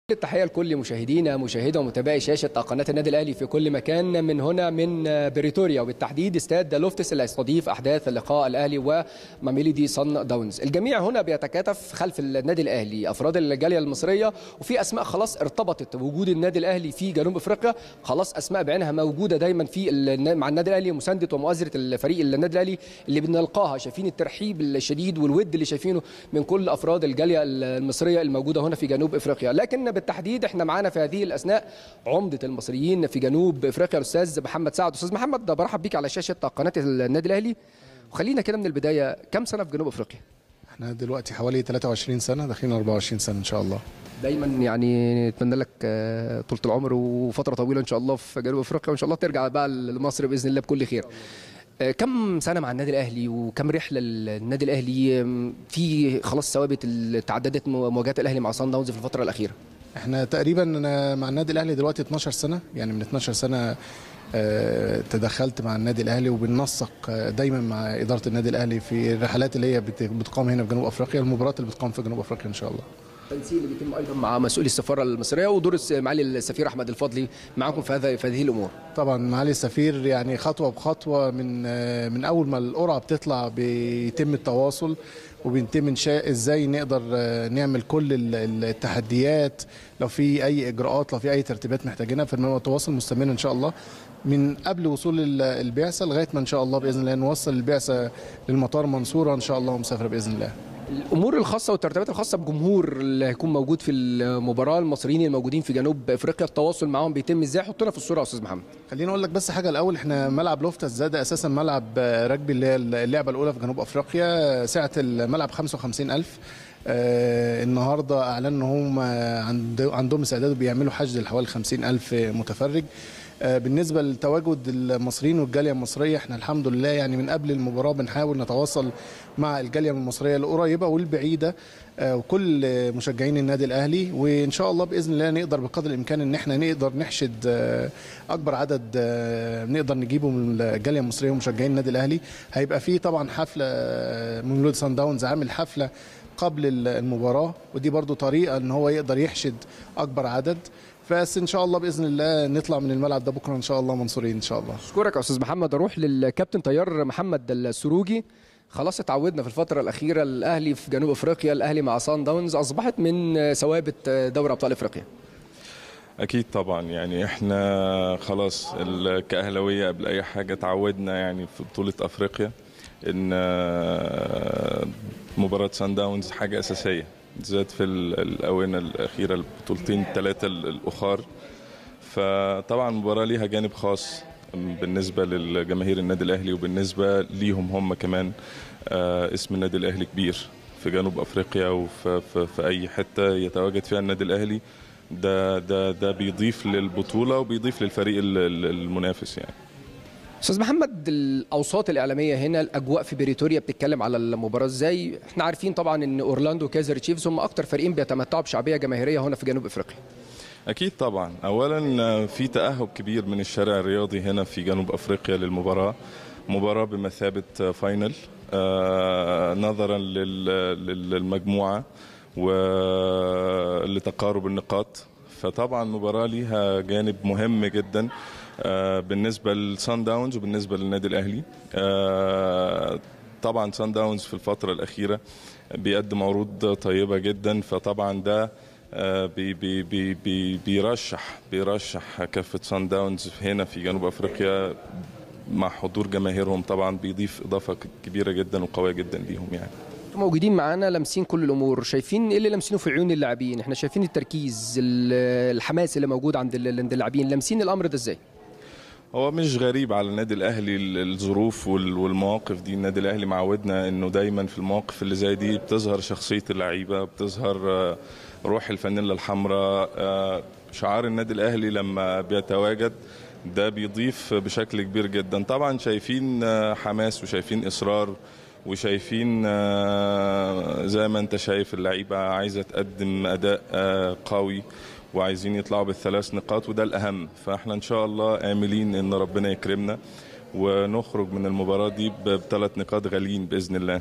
التحيه لكل مشاهدينا مشاهدة ومتابعي شاشه قناه النادي الاهلي في كل مكان من هنا من بريتوريا وبالتحديد استاد لوفتس اللي هيستضيف احداث لقاء الاهلي وماميليدي صن داونز الجميع هنا بيتكاتف خلف النادي الاهلي افراد الجاليه المصريه وفي اسماء خلاص ارتبطت وجود النادي الاهلي في جنوب افريقيا خلاص اسماء بعينها موجوده دايما في ال- مع النادي الاهلي مسانده ومؤازره الفريق النادي الاهلي اللي بنلقاها شايفين الترحيب الشديد والود اللي شايفينه من كل افراد الجاليه المصريه الموجوده هنا في جنوب افريقيا لكن بالتحديد احنا معانا في هذه الاثناء عمده المصريين في جنوب افريقيا الاستاذ محمد سعد استاذ محمد ده برحب بيك على شاشه قناه النادي الاهلي وخلينا كده من البدايه كم سنه في جنوب افريقيا احنا دلوقتي حوالي 23 سنه داخلين 24 سنه ان شاء الله دايما يعني نتمنى لك آه، طولة العمر وفترة طويلة إن شاء الله في جنوب أفريقيا وإن شاء الله ترجع بقى لمصر بإذن الله بكل خير. آه، كم سنة مع النادي الأهلي وكم رحلة النادي الأهلي آم، في خلاص ثوابت اللي تعددت مواجهات الأهلي مع صن داونز في الفترة الأخيرة. احنا تقريبا أنا مع النادي الاهلي دلوقتي 12 سنه يعني من 12 سنه آه، تدخلت مع النادي الاهلي وبننسق آه، دايما مع اداره النادي الاهلي في الرحلات اللي هي بت- بتقام هنا في جنوب افريقيا المباريات اللي بتقام في جنوب افريقيا ان شاء الله التنسيق اللي بيتم أيضا مع مسؤولي السفارة المصرية ودور الس- معالي السفير أحمد الفضلي معاكم في هذا في هذه الأمور. طبعا معالي السفير يعني خطوه بخطوه من آه، من اول ما القرعه بتطلع بيتم التواصل وبيتم انشاء ازاي نقدر آه، نعمل كل ال- ال- التحديات لو في اي اجراءات لو في اي ترتيبات محتاجينها فالتواصل مستمر ان شاء الله من قبل وصول ال- البعثه لغايه ما ان شاء الله باذن الله نوصل البعثه للمطار منصوره ان شاء الله ومسافره باذن الله الامور الخاصه والترتيبات الخاصه بجمهور اللي هيكون موجود في المباراه المصريين الموجودين في جنوب افريقيا التواصل معاهم بيتم ازاي حطنا في الصوره يا استاذ محمد خليني اقول لك بس حاجه الاول احنا ملعب لوفتس ده, ده اساسا ملعب آه، رجبي اللي هي اللعبه الاولى في جنوب افريقيا سعه الملعب 55000 آه النهارده اعلنوا ان هم عند عندهم استعداد بيعملوا حشد لحوالي 50000 متفرج آه بالنسبه لتواجد المصريين والجاليه المصريه احنا الحمد لله يعني من قبل المباراه بنحاول نتواصل مع الجاليه المصريه القريبه والبعيده آه، وكل آه، مشجعين النادي الاهلي وان شاء الله باذن الله نقدر بقدر الامكان ان احنا نقدر نحشد آه، اكبر عدد آه، نقدر نجيبه من الجاليه المصريه ومشجعين النادي الاهلي هيبقى فيه طبعا حفله آه، مولود سان داونز عامل حفله قبل ال- المباراه ودي برضو طريقه ان هو يقدر يحشد اكبر عدد بس ان شاء الله باذن الله نطلع من الملعب ده بكره ان شاء الله منصورين ان شاء الله اشكرك يا استاذ محمد اروح للكابتن طيار محمد السروجي خلاص اتعودنا في الفترة الأخيرة الأهلي في جنوب أفريقيا الأهلي مع صن داونز أصبحت من ثوابت دوري أبطال أفريقيا اكيد طبعا يعني احنا خلاص ال- كاهلاويه قبل اي حاجه تعودنا يعني في بطوله افريقيا ان آه، مباراه سان داونز حاجه اساسيه بالذات في ال- الاونه الاخيره البطولتين الثلاثه الاخر فطبعا المباراه ليها جانب خاص بالنسبه للجماهير النادي الاهلي وبالنسبه ليهم هم كمان آه، اسم النادي الاهلي كبير في جنوب افريقيا وفي في, في اي حته يتواجد فيها النادي الاهلي ده ده ده بيضيف للبطوله وبيضيف للفريق ال- ال- المنافس يعني استاذ محمد الاوساط الاعلاميه هنا الاجواء في بريتوريا بتتكلم على المباراه ازاي احنا عارفين طبعا ان اورلاندو وكايزر تشيفز هم اكتر فريقين بيتمتعوا بشعبيه جماهيريه هنا في جنوب افريقيا اكيد طبعا اولا في تاهب كبير من الشارع الرياضي هنا في جنوب افريقيا للمباراه مباراه بمثابه فاينل آه، نظرا لل- لل- للمجموعه ولتقارب النقاط فطبعا المباراه ليها جانب مهم جدا آه، بالنسبه للسان داونز وبالنسبه للنادي الاهلي آه، طبعا سان داونز في الفتره الاخيره بيقدم عروض طيبه جدا فطبعا ده آه، بي بي بي بي بيرشح بيرشح كافه سان داونز هنا في جنوب افريقيا مع حضور جماهيرهم طبعا بيضيف اضافه كبيره جدا وقويه جدا ليهم يعني انتوا موجودين معانا لامسين كل الامور شايفين ايه اللي لامسينه في عيون اللاعبين احنا شايفين التركيز ال- الحماس اللي موجود عند ال- عند اللاعبين لامسين الامر ده ازاي هو مش غريب على النادي الاهلي ال- الظروف وال- والمواقف دي النادي الاهلي معودنا انه دايما في المواقف اللي زي دي بتظهر شخصيه اللعيبه بتظهر آه، روح الفانيلا الحمراء آه، شعار النادي الاهلي لما بيتواجد ده بيضيف بشكل كبير جدا طبعا شايفين آه، حماس وشايفين اصرار وشايفين آه، زي ما انت شايف اللعيبه عايزه تقدم اداء آه، قوي وعايزين يطلعوا بالثلاث نقاط وده الاهم فاحنا ان شاء الله املين ان ربنا يكرمنا ونخرج من المباراه دي بثلاث نقاط غاليين باذن الله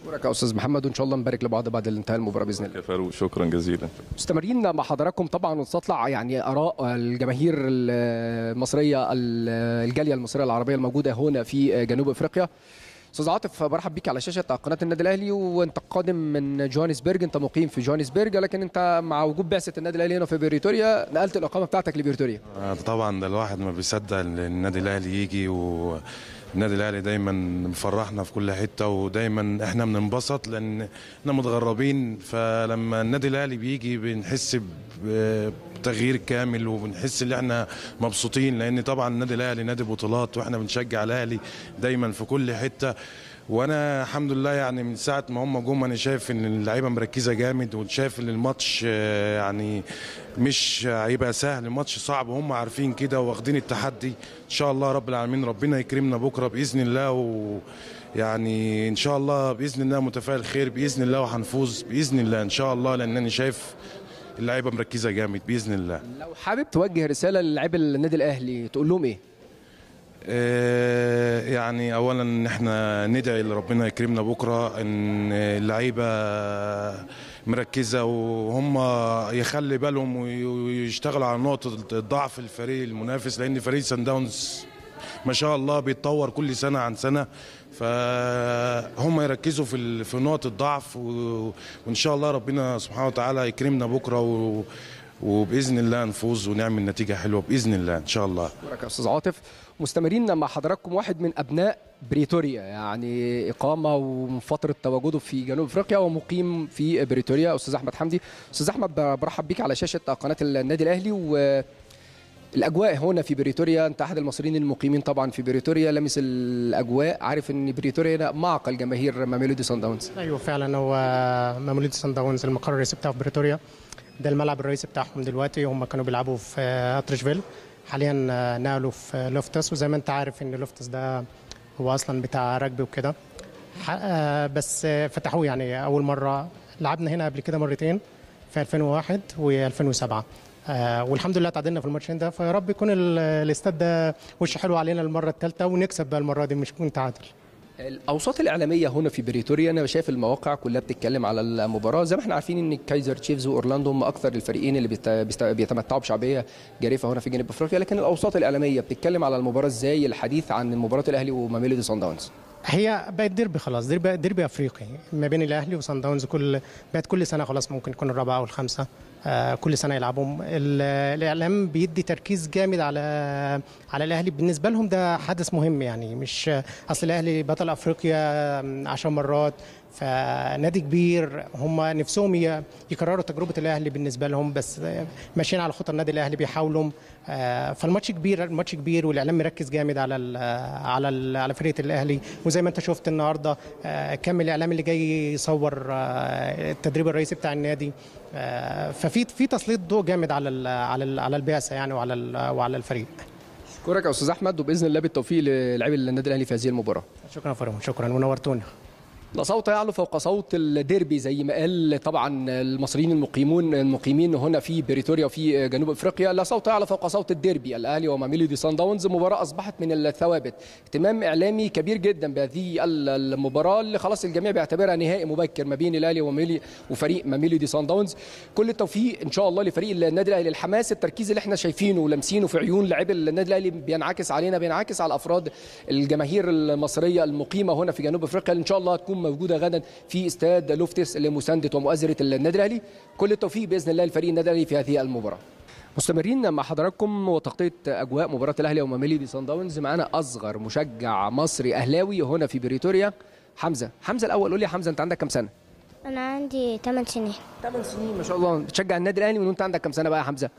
اشكرك يا استاذ محمد وان شاء الله نبارك لبعض بعد انتهاء المباراه باذن الله يا فاروق شكرا جزيلا مستمرين مع حضراتكم طبعا ونستطلع يعني اراء الجماهير المصريه الجاليه المصريه العربيه الموجوده هنا في جنوب افريقيا استاذ عاطف برحب بيك على شاشه قناه النادي الاهلي وانت قادم من جوهانسبرج انت مقيم في جوهانسبرج لكن انت مع وجود بعثه النادي الاهلي هنا في بريتوريا نقلت الاقامه بتاعتك لبريتوريا آه، طبعا ده الواحد ما بيصدق ان النادي الاهلي يجي والنادي الاهلي دايما مفرحنا في كل حته ودايما احنا بننبسط لان احنا متغربين فلما النادي الاهلي بيجي بنحس ب- بتغيير كامل وبنحس ان احنا مبسوطين لان طبعا النادي الاهلي نادي بطولات واحنا بنشجع الاهلي دايما في كل حته وانا الحمد لله يعني من ساعه ما هم جم انا شايف ان اللعيبه مركزه جامد وشايف ان الماتش آه، يعني مش هيبقى سهل الماتش صعب وهم عارفين كده واخدين التحدي ان شاء الله رب العالمين ربنا يكرمنا بكره باذن الله و يعني ان شاء الله باذن الله متفائل خير باذن الله وهنفوز باذن الله ان شاء الله لان انا شايف اللعيبه مركزه جامد باذن الله لو حابب توجه رساله للاعبي النادي الاهلي تقول لهم ايه آه، يعني اولا ان احنا ندعي لربنا يكرمنا بكره ان اللعيبه مركزه وهم يخلي بالهم وي- ويشتغلوا على نقطه الضعف الفريق المنافس لان فريق سان داونز ما شاء الله بيتطور كل سنه عن سنه فهم يركزوا في ال- في نقط الضعف و- وان شاء الله ربنا سبحانه وتعالى يكرمنا بكره و وباذن الله نفوز ونعمل نتيجه حلوه باذن الله ان شاء الله اشكرك يا استاذ عاطف مستمرين مع حضراتكم واحد من ابناء بريتوريا يعني اقامه ومن فتره تواجده في جنوب افريقيا ومقيم في بريتوريا استاذ احمد حمدي استاذ احمد برحب بيك على شاشه قناه النادي الاهلي و الاجواء هنا في بريتوريا انت احد المصريين المقيمين طبعا في بريتوريا لمس الاجواء عارف ان بريتوريا هنا معقل جماهير ماميلودي سان داونز ايوه فعلا هو مملكه سان داونز المقر الرئيسي بتاعه في بريتوريا ده الملعب الرئيسي بتاعهم دلوقتي هم كانوا بيلعبوا في اترشفيل حاليا نقلوا في لوفتس وزي ما انت عارف ان لوفتس ده هو اصلا بتاع رجبي وكده ح- آه، بس فتحوه يعني اول مره لعبنا هنا قبل كده مرتين في 2001 و2007 آه والحمد لله تعادلنا في الماتشين ده فيا رب يكون ال- الاستاد ده وش حلو علينا المره الثالثه ونكسب بقى المره دي مش يكون تعادل الاوساط الاعلاميه هنا في بريتوريا انا شايف المواقع كلها بتتكلم على المباراه زي ما احنا عارفين ان كايزر تشيفز واورلاندو هم اكثر الفريقين اللي بيست- بيست- بيتمتعوا بشعبيه جريفه هنا في جنوب افريقيا لكن الاوساط الاعلاميه بتتكلم على المباراه ازاي الحديث عن مباراه الاهلي وماميلودي سان داونز هي بقت ديربي خلاص ديربي ديربي افريقي ما بين الاهلي وصن داونز كل بقت كل سنه خلاص ممكن يكون الرابعه او الخامسه آه كل سنه يلعبهم ال- الاعلام بيدي تركيز جامد على على الاهلي بالنسبه لهم ده حدث مهم يعني مش اصل الاهلي بطل افريقيا عشر مرات فنادي كبير هم نفسهم ي- يكرروا تجربه الاهلي بالنسبه لهم بس آه، ماشيين على خطى النادي الاهلي بيحاولوا آه، فالماتش كبير الماتش كبير والاعلام مركز جامد على ال على ال على فرقه الاهلي وزي ما انت شفت النهارده آه، كم الاعلام اللي جاي يصور آه، التدريب الرئيسي بتاع النادي آه، ففي في تسليط ضوء جامد على ال على ال على البعثه يعني وعلى ال وعلى الفريق اشكرك يا استاذ احمد وباذن الله بالتوفيق للاعبي النادي الاهلي في هذه المباراه شكرا فريم شكرا ونورتونا لا صوت يعلو فوق صوت الديربي زي ما قال طبعا المصريين المقيمون المقيمين هنا في بريتوريا وفي جنوب افريقيا لا صوت يعلو فوق صوت الديربي الاهلي وماميلودي سان داونز مباراه اصبحت من الثوابت اهتمام اعلامي كبير جدا بهذه المباراه اللي خلاص الجميع بيعتبرها نهائي مبكر ما بين الاهلي وماميلي وفريق ماميلودي سان داونز كل التوفيق ان شاء الله لفريق النادي الاهلي الحماس التركيز اللي احنا شايفينه ولامسينه في عيون لاعبي النادي الاهلي بينعكس علينا بينعكس على افراد الجماهير المصريه المقيمه هنا في جنوب افريقيا اللي ان شاء الله هتكون موجوده غدا في استاد لوفتس لمسانده ومؤازره النادي الاهلي كل التوفيق باذن الله لفريق النادي الاهلي في هذه المباراه مستمرين مع حضراتكم وتغطيه اجواء مباراه الاهلي وماميلودي سان داونز معانا اصغر مشجع مصري اهلاوي هنا في بريتوريا حمزه حمزه الاول قول لي يا حمزه انت عندك كام سنه أنا عندي 8 سنين 8 سنين ما شاء الله بتشجع النادي الاهلي من وانت عندك كام سنه بقى يا حمزه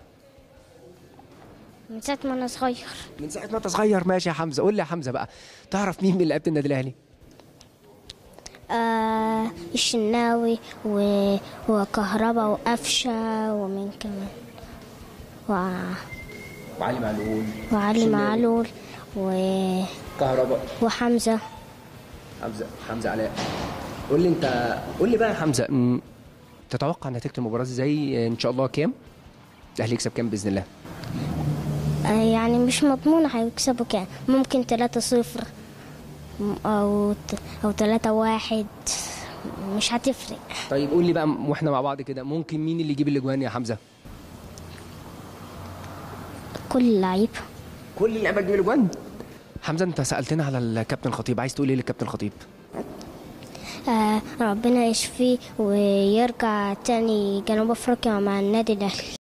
من ساعة ما أنا صغير من ساعه ما انت صغير ماشي يا حمزه قول لي يا حمزه بقى تعرف مين من لعيبه النادي الاهلي آه الشناوي و... وكهربا وقفشة ومين كمان و... وعلي معلول وعلي شناوي. معلول و... كهرباء وحمزة حمزه حمزه علاء قول لي انت قول لي بقى يا حمزه م، تتوقع نتيجه المباراه ازاي ان شاء الله كام الاهلي يكسب كام باذن الله آه يعني مش مضمون هيكسبوا كام ممكن 3 صفر أو ت... أو 3 واحد مش هتفرق طيب قول لي بقى واحنا مع بعض كده ممكن مين اللي يجيب الاجوان يا حمزه كل لعيب كل اللعيبه تجيب الاجوان حمزه انت سالتنا على الكابتن الخطيب عايز تقول ايه للكابتن الخطيب آه ربنا يشفيه ويرجع تاني جنوب افريقيا مع النادي الاهلي